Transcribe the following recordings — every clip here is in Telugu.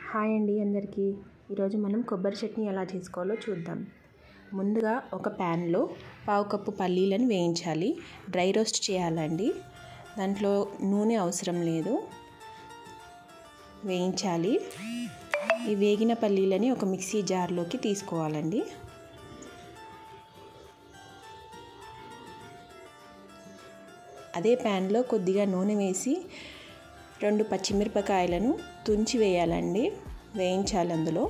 హాయ్ అండి అందరికీ ఈరోజు మనం కొబ్బరి చట్నీ ఎలా చేసుకోవాలో చూద్దాం ముందుగా ఒక ప్యాన్లో పావు కప్పు పల్లీలను వేయించాలి డ్రై రోస్ట్ చేయాలండి దాంట్లో నూనె అవసరం లేదు వేయించాలి ఈ వేగిన పల్లీలని ఒక మిక్సీ జార్లోకి తీసుకోవాలండి అదే ప్యాన్లో కొద్దిగా నూనె వేసి రెండు పచ్చిమిరపకాయలను తుంచి వేయాలండి వేయించాలి అందులో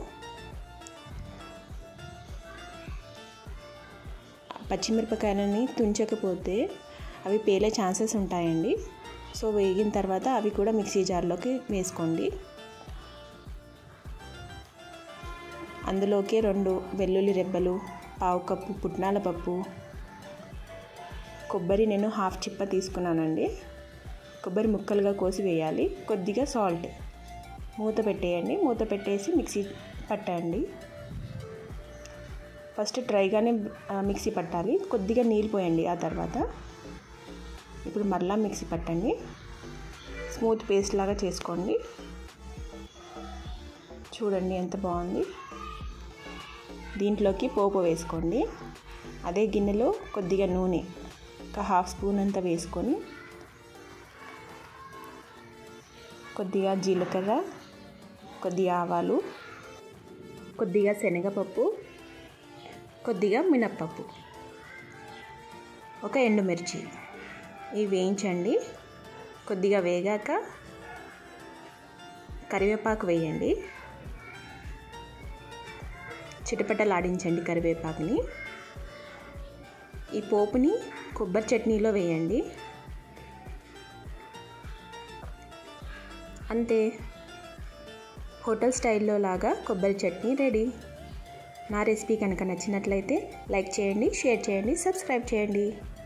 పచ్చిమిరపకాయలని తుంచకపోతే అవి పేలే ఛాన్సెస్ ఉంటాయండి సో వేగిన తర్వాత అవి కూడా మిక్సీ జార్లోకి వేసుకోండి అందులోకి రెండు వెల్లుల్లి రెబ్బలు పావు కప్పు పుట్నాల పప్పు కొబ్బరి నేను హాఫ్ చిప్ప తీసుకున్నానండి కొబ్బరి ముక్కలుగా కోసి వేయాలి కొద్దిగా సాల్ట్ మూత పెట్టేయండి మూత పెట్టేసి మిక్సీ పట్టండి ఫస్ట్ డ్రైగానే మిక్సీ పట్టాలి కొద్దిగా నీళ్ళు పోయండి ఆ తర్వాత ఇప్పుడు మరలా మిక్సీ పట్టండి స్మూత్ పేస్ట్ లాగా చేసుకోండి చూడండి ఎంత బాగుంది దీంట్లోకి పోపు వేసుకోండి అదే గిన్నెలో కొద్దిగా నూనె ఒక హాఫ్ స్పూన్ అంతా వేసుకొని కొద్దిగా జీలకర్ర కొద్దిగా ఆవాలు కొద్దిగా శనగపప్పు కొద్దిగా మినప్పప్పు ఒక ఎండుమిర్చి ఇవి వేయించండి కొద్దిగా వేగాక కరివేపాకు వేయండి చిటపటలాడించండి కరివేపాకుని ఈ పోపుని కొబ్బరి చట్నీలో వేయండి అంతే హోటల్ స్టైల్లో లాగా కొబ్బరి చట్నీ రెడీ నా రెసిపీ కనుక నచ్చినట్లయితే లైక్ చేయండి షేర్ చేయండి సబ్స్క్రైబ్ చేయండి